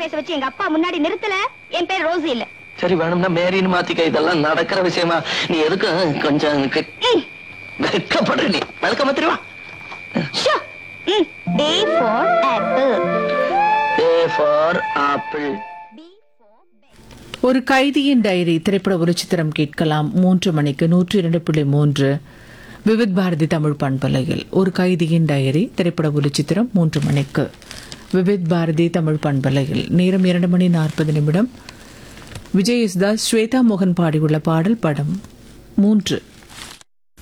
பேச வச்சு எங்க அப்பா முன்னாடி நிறுத்தல என் பேர் ரோசி இல்ல சரி வேணும்னா மேரின்னு மாத்திக்க இதெல்லாம் நடக்கிற விஷயமா நீ எதுக்கும் கொஞ்சம் கெ- ம், வெட்கப்படுற நீ வெல்கம் தெரியுமா ஷோ. ம், A for apple. A for apple B for bed. ஒரு கைதியின் டைரி திரைப்பட ஒளிச்சித்திரம் கேட்கலாம் மூன்று மணிக்கு நூற்றி இரண்டு புள்ளி மூன்று விவித் பாரதி தமிழ் பண்பலையில் ஒரு கைதியின் டைரி திரைப்பட ஒளிச்சித்திரம் மூன்று மணிக்கு விவித் பாரதி தமிழ் பண்பலையில் நேரம் இரண்டு மணி நாற்பது நிமிடம் விஜய் யேசுதாஸ் ஸ்வேதா மோகன் பாடியுள்ள பாடல் படம் மூன்று